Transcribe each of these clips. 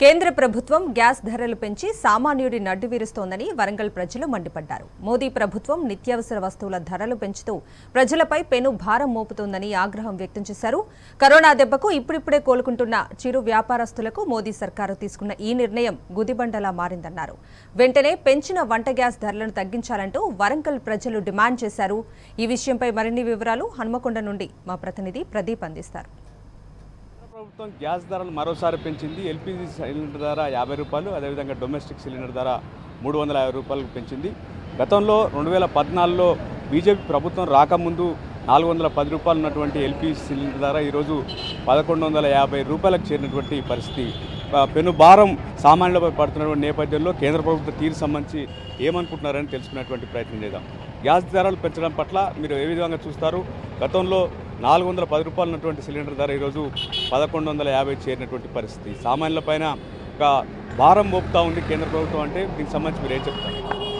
కేంద్ర ప్రభుత్వం గ్యాస్ ధరలు పెంచి సామాన్యుడి నడ్డు విరుస్తోందని వరంగల్ ప్రజలు మండిపడ్డారు మోదీ ప్రభుత్వం నిత్యావసర వస్తువుల ధరలు పెంచుతూ ప్రజలపై పెను భారం మోపుతోందని ఆగ్రహం వ్యక్తం చేశారు కరోనా దెబ్బకు ఇప్పుడిప్పుడే కోలుకుంటున్న చిరు వ్యాపారస్తులకు మోదీ సర్కారు తీసుకున్న ఈ నిర్ణయం గుదిబండలా మారిందన్నారు వెంటనే పెంచిన వంట గ్యాస్ ధరలను తగ్గించాలంటూ వరంగల్ ప్రజలు డిమాండ్ చేశారు ఈ విషయంపై మరిన్ని వివరాలు హన్మకొండ నుండి మా ప్రతినిధి ప్రదీప్ అందిస్తారు కేంద్ర ప్రభుత్వం గ్యాస్ ధరలు మరోసారి పెంచింది ఎల్పిజి సిలిండర్ ధర యాభై రూపాయలు అదేవిధంగా డొమెస్టిక్ సిలిండర్ ధర మూడు వందల యాభై రూపాయలకు పెంచింది గతంలో రెండు వేల పద్నాలుగులో బీజేపీ ప్రభుత్వం రాకముందు నాలుగు వందల పది రూపాయలు ఉన్నటువంటి ఎల్పిజి సిలిండర్ ధర ఈరోజు పదకొండు వందల యాభై రూపాయలకు చేరినటువంటి పరిస్థితి ఆ, పెను భారం సామాన్యులపై పడుతున్నటువంటి నేపథ్యంలో కేంద్ర ప్రభుత్వ తీరు సంబంధించి ఏమనుకుంటున్నారని తెలుసుకునేటువంటి ప్రయత్నం చేద్దాం గ్యాస్ ధరలు పెంచడం పట్ల మీరు ఏ విధంగా చూస్తారు గతంలో నాలుగు వందల పది రూపాయలు ఉన్నటువంటి సిలిండర్ ధర ఈరోజు పదకొండు వందల యాభై చేరినటువంటి పరిస్థితి సామాన్యులపైన ఒక భారం మోపుతా ఉంది కేంద్ర ప్రభుత్వం అంటే దీనికి సంబంధించి మీరు ఏం చెప్తారు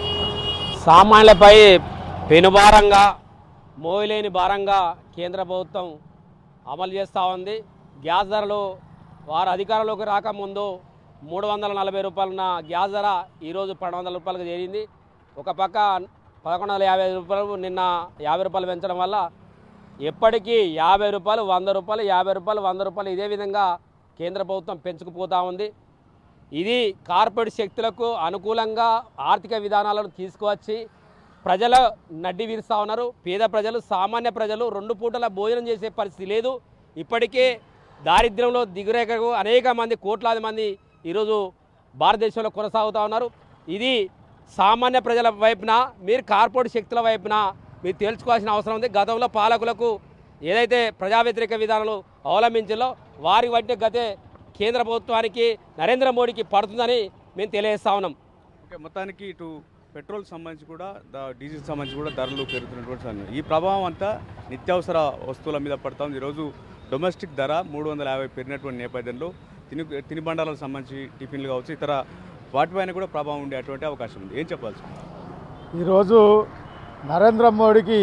సామాన్యులపై పెనుభారంగా మోయలేని భారంగా కేంద్ర ప్రభుత్వం అమలు చేస్తూ ఉంది గ్యాస్ ధరలు వారు అధికారంలోకి రాకముందు మూడు వందల నలభై రూపాయలున్న గ్యాస్ ధర ఈరోజు పన్నెండు వందల రూపాయలకు చేరింది ఒక పక్క పదకొండు వందల యాభై రూపాయలు నిన్న యాభై రూపాయలు పెంచడం వల్ల ఎప్పటికీ యాభై రూపాయలు వంద రూపాయలు యాభై రూపాయలు వంద రూపాయలు ఇదే విధంగా కేంద్ర ప్రభుత్వం పెంచుకుపోతూ ఉంది ఇది కార్పొరేట్ శక్తులకు అనుకూలంగా ఆర్థిక విధానాలను తీసుకువచ్చి ప్రజల నడ్డి విరుస్తూ ఉన్నారు పేద ప్రజలు సామాన్య ప్రజలు రెండు పూటల భోజనం చేసే పరిస్థితి లేదు ఇప్పటికే దారిద్ర్యంలో దిగురేఖకు అనేక మంది కోట్లాది మంది ఈరోజు భారతదేశంలో కొనసాగుతూ ఉన్నారు ఇది సామాన్య ప్రజల వైపున మీరు కార్పొరేట్ శక్తుల వైపున మీరు తేల్చుకోవాల్సిన అవసరం ఉంది గతంలో పాలకులకు ఏదైతే ప్రజా వ్యతిరేక విధానాలు అవలంబించాలో వారి వంటి గతే కేంద్ర ప్రభుత్వానికి నరేంద్ర మోడీకి పడుతుందని మేము తెలియజేస్తా ఉన్నాం ఓకే మొత్తానికి ఇటు పెట్రోల్ సంబంధించి కూడా ద- డీజిల్ సంబంధించి కూడా ధరలు పెరుగుతున్నటువంటి సమయం ఈ ప్రభావం అంతా నిత్యావసర వస్తువుల మీద పడతా ఉంది ఈరోజు డొమెస్టిక్ ధర మూడు వందల యాభై పెరిగినటువంటి నేపథ్యంలో తిని తినుబండాలకు సంబంధించి టిఫిన్లు కావచ్చు ఇతర వాటిపైన కూడా ప్రభావం ఉండే అటువంటి అవకాశం ఉంది ఏం చెప్పాల్సి ఈరోజు నరేంద్ర మోడీకి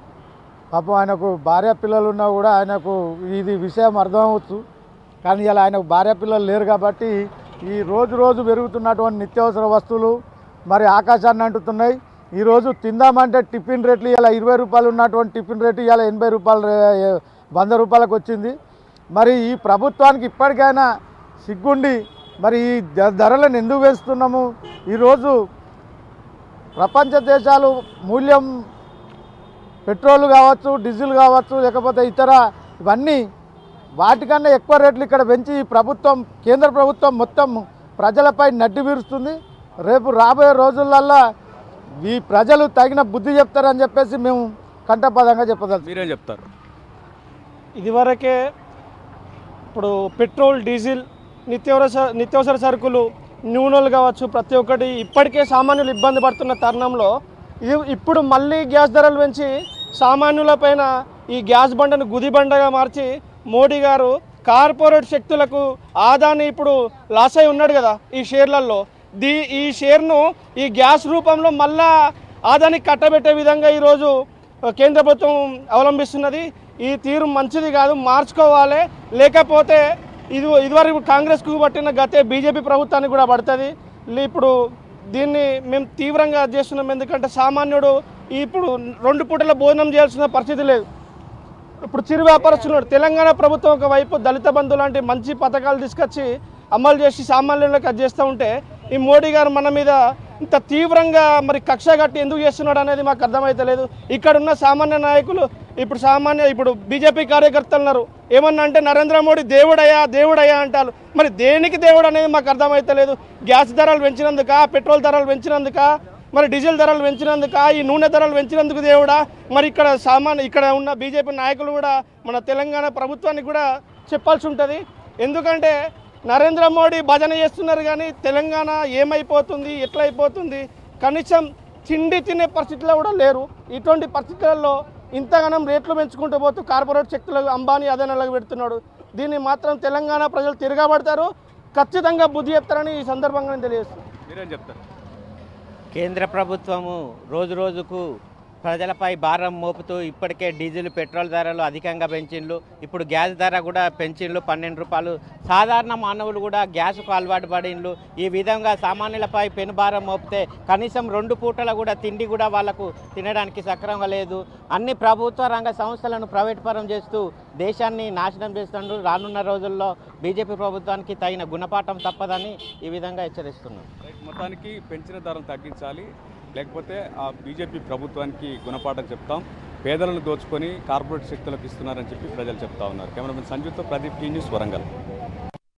పాపం ఆయనకు భార్య పిల్లలు ఉన్నా కూడా ఆయనకు ఇది విషయం అర్థమవచ్చు కానీ ఇలా ఆయనకు భార్య పిల్లలు లేరు కాబట్టి ఈ రోజు రోజు పెరుగుతున్నటువంటి నిత్యావసర వస్తువులు మరి ఆకాశాన్ని అంటుతున్నాయి ఈరోజు తిందామంటే టిఫిన్ రేట్లు ఇలా ఇరవై రూపాయలు ఉన్నటువంటి టిఫిన్ రేటు ఇలా ఎనభై రూపాయలు రే- వంద రూపాయలకు వచ్చింది మరి ఈ ప్రభుత్వానికి ఇప్పటికైనా సిగ్గుండి మరి ఈ ధ- ధరలను ఎందుకు వేస్తున్నాము ఈరోజు ప్రపంచ దేశాలు మూల్యం పెట్రోల్ కావచ్చు డీజిల్ కావచ్చు లేకపోతే ఇతర ఇవన్నీ వాటికన్నా ఎక్కువ రేట్లు ఇక్కడ పెంచి ఈ ప్రభుత్వం కేంద్ర ప్రభుత్వం మొత్తం ప్రజలపై నడ్డి వీరుస్తుంది రేపు రాబోయే రోజులల్లో ఈ ప్రజలు తగిన బుద్ధి చెప్తారని చెప్పేసి మేము కంఠపదంగా చెప్పదలుచు మీరేం చెప్తారు ఇదివరకే ఇప్పుడు పెట్రోల్ డీజిల్ నిత్యావసర స- నిత్యావసర సరుకులు నూనెలు కావచ్చు ప్రతి ఒక్కటి ఇప్పటికే సామాన్యులు ఇబ్బంది పడుతున్న తరుణంలో ఇది ఇప్పుడు మళ్ళీ గ్యాస్ ధరలు పెంచి సామాన్యులపైన ఈ గ్యాస్ బండను గుది బండగా మార్చి మోడీ గారు కార్పొరేట్ శక్తులకు ఆదాని ఇప్పుడు లాస్ అయి ఉన్నాడు కదా ఈ షేర్లలో దీ ఈ షేర్ను ఈ గ్యాస్ రూపంలో మళ్ళా ఆదానికి కట్టబెట్టే విధంగా ఈరోజు కేంద్ర ప్రభుత్వం అవలంబిస్తున్నది ఈ తీరు మంచిది కాదు మార్చుకోవాలి లేకపోతే ఇది ఇదివరకు కాంగ్రెస్కు పట్టిన గతే బీజేపీ ప్రభుత్వానికి కూడా పడుతుంది లే- ఇప్పుడు దీన్ని మేము తీవ్రంగా చేస్తున్నాం ఎందుకంటే సామాన్యుడు ఇప్పుడు రెండు పూటల భోజనం చేయాల్సిన పరిస్థితి లేదు ఇప్పుడు చిరు వ్యాపారస్తులు తెలంగాణ ప్రభుత్వం ఒకవైపు దళిత బంధు లాంటి మంచి పథకాలు తీసుకొచ్చి అమలు చేసి సామాన్యులకు అది చేస్తూ ఉంటే ఈ మోడీ గారు మన మీద ఇంత తీవ్రంగా మరి కక్ష కట్టి ఎందుకు చేస్తున్నాడు అనేది మాకు అర్థమైతలేదు ఇక్కడ ఉన్న సామాన్య నాయకులు ఇప్పుడు సామాన్య ఇప్పుడు బీజేపీ కార్యకర్తలు ఉన్నారు ఏమన్నా అంటే నరేంద్ర మోడీ దేవుడయ్యా దేవుడయ్యా అంటారు మరి దేనికి దేవుడు అనేది మాకు అర్థమైతలేదు గ్యాస్ ధరలు పెంచినందుక పెట్రోల్ ధరలు పెంచినందుక మరి డీజిల్ ధరలు పెంచినందుక ఈ నూనె ధరలు పెంచినందుకు దేవుడా మరి ఇక్కడ సామాన్య ఇక్కడ ఉన్న బీజేపీ నాయకులు కూడా మన తెలంగాణ ప్రభుత్వానికి కూడా చెప్పాల్సి ఉంటుంది ఎందుకంటే నరేంద్ర మోడీ భజన చేస్తున్నారు కానీ తెలంగాణ ఏమైపోతుంది ఎట్లా అయిపోతుంది కనీసం తిండి తినే పరిస్థితిలో కూడా లేరు ఇటువంటి పరిస్థితులలో ఇంతగానం రేట్లు పెంచుకుంటూ పోతూ కార్పొరేట్ శక్తులకు అంబానీ అదనలకు పెడుతున్నాడు దీన్ని మాత్రం తెలంగాణ ప్రజలు తిరగబడతారు ఖచ్చితంగా బుద్ధి చెప్తారని ఈ సందర్భంగా నేను తెలియజేస్తున్నాను మీరేం చెప్తారు కేంద్ర ప్రభుత్వము రోజు రోజుకు ప్రజలపై భారం మోపుతూ ఇప్పటికే డీజిల్ పెట్రోల్ ధరలు అధికంగా పెంచిండ్లు ఇప్పుడు గ్యాస్ ధర కూడా పెంచిండ్లు పన్నెండు రూపాయలు సాధారణ మానవులు కూడా గ్యాస్కు అలవాటు పడిండ్లు ఈ విధంగా సామాన్యులపై పెనుభారం మోపితే కనీసం రెండు పూటల కూడా తిండి కూడా వాళ్లకు తినడానికి సక్రమంగా లేదు అన్ని ప్రభుత్వ రంగ సంస్థలను ప్రైవేట్ పరం చేస్తూ దేశాన్ని నాశనం చేస్తుండ్రు రానున్న రోజుల్లో బీజేపీ ప్రభుత్వానికి తగిన గుణపాఠం తప్పదని ఈ విధంగా హెచ్చరిస్తున్నాం రైట్ మొత్తానికి పెంచిన ధరలు తగ్గించాలి లేకపోతే ఆ బీజేపీ ప్రభుత్వానికి గుణపాఠం చెప్తాం పేదలను దోచుకొని కార్పొరేట్ శక్తులకు ఇస్తున్నారని చెప్పి ప్రజలు చెప్తా ఉన్నారు కెమెరామెన్ సంజుతో ప్రదీప్ టీ న్యూస్ వరంగల్